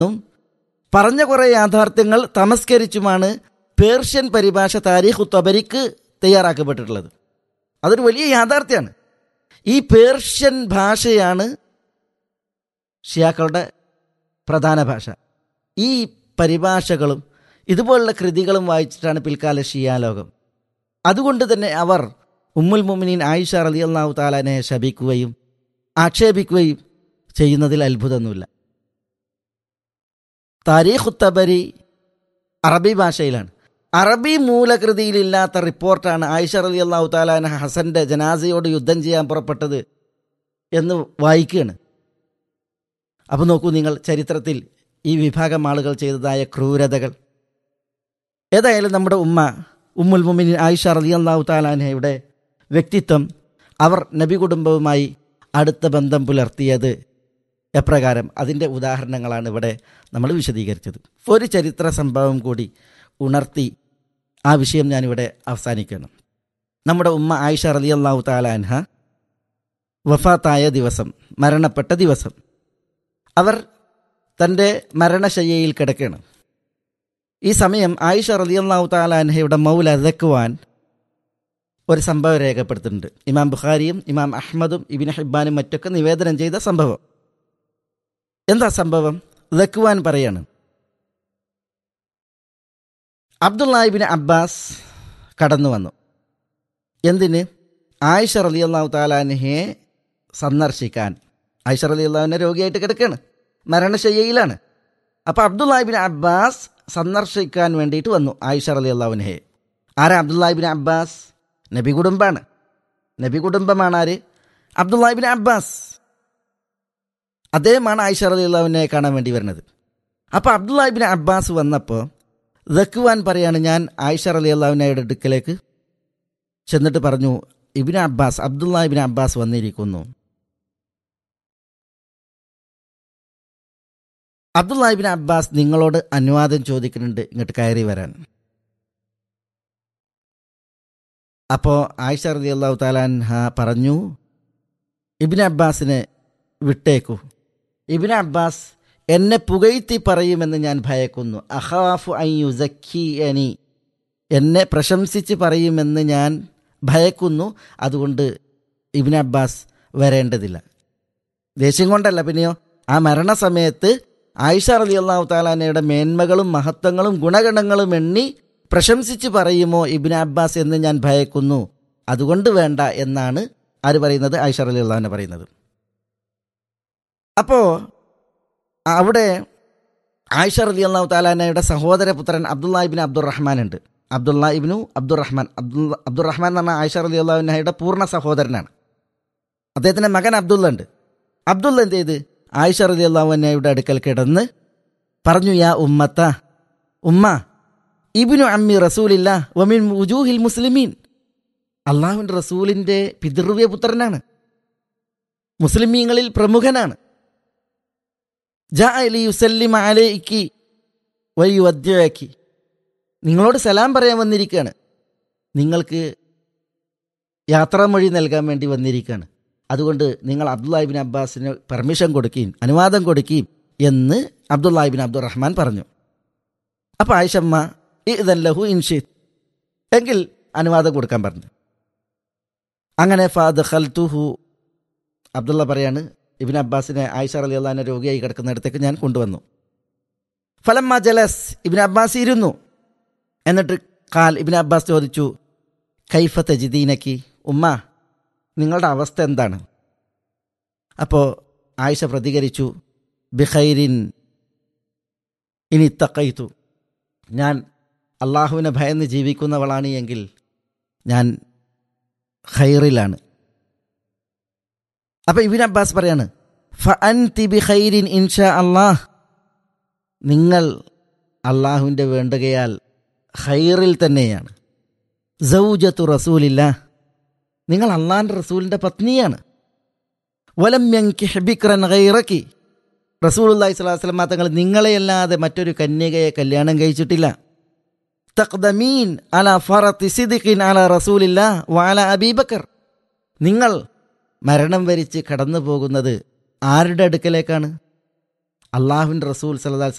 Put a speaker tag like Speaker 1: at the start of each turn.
Speaker 1: പറഞ്ഞ കുറേ യാഥാർത്ഥ്യങ്ങൾ തമസ്കരിച്ചുമാണ് പേർഷ്യൻ പരിഭാഷ താരീഖ് തബരിക്ക് തയ്യാറാക്കപ്പെട്ടിട്ടുള്ളത് അതൊരു വലിയ യാഥാർത്ഥ്യമാണ് ഈ പേർഷ്യൻ ഭാഷയാണ് ഷിയാക്കളുടെ പ്രധാന ഭാഷ ഈ പരിഭാഷകളും ഇതുപോലുള്ള കൃതികളും വായിച്ചിട്ടാണ് പിൽക്കാല ഷിയാലോകം അതുകൊണ്ട് തന്നെ അവർ ഉമ്മുൽ മുമിനീൻ ആയിഷ റലി അള്ളാഹു താലാനെ ശപിക്കുകയും ആക്ഷേപിക്കുകയും ചെയ്യുന്നതിൽ അത്ഭുതമൊന്നുമില്ല താരീഖ് തബരി അറബി ഭാഷയിലാണ് അറബി മൂലകൃതിയിലില്ലാത്ത റിപ്പോർട്ടാണ് ആയിഷ റലി അള്ളാഹു താലാന ഹസന്റെ ജനാസയോട് യുദ്ധം ചെയ്യാൻ പുറപ്പെട്ടത് എന്ന് വായിക്കുകയാണ് അപ്പോൾ നോക്കൂ നിങ്ങൾ ചരിത്രത്തിൽ ഈ വിഭാഗം ആളുകൾ ചെയ്തതായ ക്രൂരതകൾ ഏതായാലും നമ്മുടെ ഉമ്മ ഉമ്മുൽ മുമിൻ ആയിഷ റലി അള്ളാഹു താലാനയുടെ വ്യക്തിത്വം അവർ നബി കുടുംബവുമായി അടുത്ത ബന്ധം പുലർത്തിയത് എപ്രകാരം അതിൻ്റെ ഉദാഹരണങ്ങളാണ് ഇവിടെ നമ്മൾ വിശദീകരിച്ചത് ഒരു ചരിത്ര സംഭവം കൂടി ഉണർത്തി ആ വിഷയം ഞാനിവിടെ അവസാനിക്കണം നമ്മുടെ ഉമ്മ ആയിഷ റലി അള്ളാഹു താലാൻഹ വഫാത്തായ ദിവസം മരണപ്പെട്ട ദിവസം അവർ തൻ്റെ മരണശയ്യയിൽ കിടക്കുകയാണ് ഈ സമയം ആയിഷ റലിയല്ലാഹു താലാൻഹയുടെ മൗല ദക്കുവാൻ ഒരു സംഭവം രേഖപ്പെടുത്തുന്നുണ്ട് ഇമാം ബുഖാരിയും ഇമാം അഹമ്മദും ഇബിൻ ഹിബാനും മറ്റൊക്കെ നിവേദനം ചെയ്ത സംഭവം എന്താ സംഭവം ദക്കുവാൻ പറയാണ് അബ്ദുല്ലാഹിബിൻ അബ്ബാസ് കടന്നു വന്നു എന്തിന് ആയിഷ റലിയല്ലാഹു താലാൻഹയെ സന്ദർശിക്കാൻ ആയിഷ റലിയല്ലാഹുവിനെ രോഗിയായിട്ട് കിടക്കുകയാണ് മരണശയ്യയിലാണ് അപ്പോൾ അബ്ദുല്ലാഹിബിൻ അബ്ബാസ് സന്ദർശിക്കാൻ വേണ്ടിയിട്ട് വന്നു ആയിഷ അലി അള്ളാഹുനഹെ ആരാ അബ്ദുല്ലാഹിബിൻ അബ്ബാസ് നബി കുടുംബാണ് നബി കുടുംബമാണ് ആര് അബ്ദുല്ലാഹിബിൻ അബ്ബാസ് അദ്ദേഹമാണ് ആയിഷ അലി അള്ളാഹുവിനെ കാണാൻ വേണ്ടി വരുന്നത് അപ്പോൾ അബ്ദുല്ലാഹിബിൻ അബ്ബാസ് വന്നപ്പോൾ ദക്കുവാൻ പറയാണ് ഞാൻ ആയിഷ അലി അള്ളാഹുനയുടെ അടുക്കലേക്ക് ചെന്നിട്ട് പറഞ്ഞു ഇബിൻ അബ്ബാസ് അബ്ദുല്ലാഹിബിൻ അബ്ബാസ് വന്നിരിക്കുന്നു അബ്ദുല്ലാഹിബിൻ അബ്ബാസ് നിങ്ങളോട് അനുവാദം ചോദിക്കുന്നുണ്ട് ഇങ്ങോട്ട് കയറി വരാൻ അപ്പോൾ ആയിഷ റതി അള്ളാഹു താലാൻഹ പറഞ്ഞു ഇബിൻ അബ്ബാസിനെ വിട്ടേക്കൂ ഇബിൻ അബ്ബാസ് എന്നെ പുകഴ്ത്തി പറയുമെന്ന് ഞാൻ ഭയക്കുന്നു അഹാഫു അയ്യുസക്കി എനി എന്നെ പ്രശംസിച്ച് പറയുമെന്ന് ഞാൻ ഭയക്കുന്നു അതുകൊണ്ട് ഇബിൻ അബ്ബാസ് വരേണ്ടതില്ല ദേഷ്യം കൊണ്ടല്ല പിന്നെയോ ആ മരണസമയത്ത് ആയിഷ റലി അള്ളാഹു താലാനയുടെ മേന്മകളും മഹത്വങ്ങളും ഗുണഗണങ്ങളും എണ്ണി പ്രശംസിച്ച് പറയുമോ ഇബിൻ അബ്ബാസ് എന്ന് ഞാൻ ഭയക്കുന്നു അതുകൊണ്ട് വേണ്ട എന്നാണ് ആര് പറയുന്നത് ആയിഷ റലി അള്ളാഹുനെ പറയുന്നത് അപ്പോൾ അവിടെ ആയിഷ റലി അള്ളാഹു താലാനയുടെ സഹോദരപുത്രൻ അബ്ദുള്ള ഇബിൻ അബ്ദുറഹ്മാൻ ഉണ്ട് അബ്ദുള്ള ഇബിനു അബ്ദുറഹ്മാൻ അബ്ദുൽ അബ്ദുറഹ്മാൻ എന്ന് പറഞ്ഞാൽ ആയിഷ റലി അള്ളാഹുനയുടെ പൂർണ്ണ സഹോദരനാണ് അദ്ദേഹത്തിൻ്റെ മകൻ അബ്ദുള്ള ഉണ്ട് അബ്ദുള്ള എന്ത് ചെയ്ത് ആയിഷ റലി അള്ളാഹുനയുടെ അടുക്കൽ കിടന്ന് പറഞ്ഞു യാ ഉമ്മത്ത ഉമ്മ ഇബിനു അമ്മി റസൂലില്ല വമിൻ ഉജൂഹിൽ മുസ്ലിമീൻ അള്ളാഹുവിൻ്റെ റസൂലിൻ്റെ പിതൃവ്യ പുത്രനാണ് മുസ്ലിമീങ്ങളിൽ പ്രമുഖനാണ് ജാ അലി യുസല്ലിമ അലൈക്ക് വയ്യു അദ്യയാക്കി നിങ്ങളോട് സലാം പറയാൻ വന്നിരിക്കുകയാണ് നിങ്ങൾക്ക് യാത്രാമൊഴി നൽകാൻ വേണ്ടി വന്നിരിക്കുകയാണ് അതുകൊണ്ട് നിങ്ങൾ അബ്ദുല്ലാഹിബിൻ അബ്ബാസിന് പെർമിഷൻ കൊടുക്കുകയും അനുവാദം കൊടുക്കുകയും എന്ന് അബ്ദുല്ലാഹിബിൻ അബ്ദുറഹ്മാൻ പറഞ്ഞു അപ്പോൾ ആയിഷമ്മ ഇതല്ലഹു ഇൻഷീദ് എങ്കിൽ അനുവാദം കൊടുക്കാൻ പറഞ്ഞു അങ്ങനെ ഫാദ് ഖൽത്തുഹു അബ്ദുള്ള പറയാണ് ഇബിൻ അബ്ബാസിനെ ആയിഷ അലി അള്ളഹാനെ രോഗിയായി കിടക്കുന്നിടത്തേക്ക് ഞാൻ കൊണ്ടുവന്നു ഫലമ്മ ജലസ് ഇബിൻ അബ്ബാസ് ഇരുന്നു എന്നിട്ട് കാൽ ഇബിൻ അബ്ബാസ് ചോദിച്ചു കൈഫ തജിദീനക്കി ഉമ്മ നിങ്ങളുടെ അവസ്ഥ എന്താണ് അപ്പോൾ ആയിഷ പ്രതികരിച്ചു ബിഖൈരിൻ ഇനി തക്കൈത്തു ഞാൻ അള്ളാഹുവിനെ ഭയന്ന് ജീവിക്കുന്നവളാണ് എങ്കിൽ ഞാൻ ഖൈറിലാണ് അപ്പം ഇബിൻ അബ്ബാസ് പറയാണ് ഫ അൻ തിബി ഖൈരിൻ ഇൻഷാ അള്ളാഹ് നിങ്ങൾ അള്ളാഹുവിൻ്റെ വേണ്ടുകയാൽ ഖൈറിൽ തന്നെയാണ് സൗജത്തു റസൂലില്ല നിങ്ങൾ അള്ളാഹിൻ്റെ റസൂലിൻ്റെ പത്നിയാണ് വലം യങ്കി ഹെബിക്രൻ ഖൈറക്കി റസൂൽ അള്ളാഹി സ്വലാസ്ലമ തങ്ങൾ നിങ്ങളെയല്ലാതെ മറ്റൊരു കന്യകയെ കല്യാണം കഴിച്ചിട്ടില്ല തഖ്ദമീൻ അല ഫറത്തി സിദിഖിൻ അല റസൂലില്ല വാല അബീബക്കർ നിങ്ങൾ മരണം വരിച്ച് കടന്നു പോകുന്നത് ആരുടെ അടുക്കലേക്കാണ് അള്ളാഹുവിൻ്റെ റസൂൽ സല്ലല്ലാഹു അലൈഹി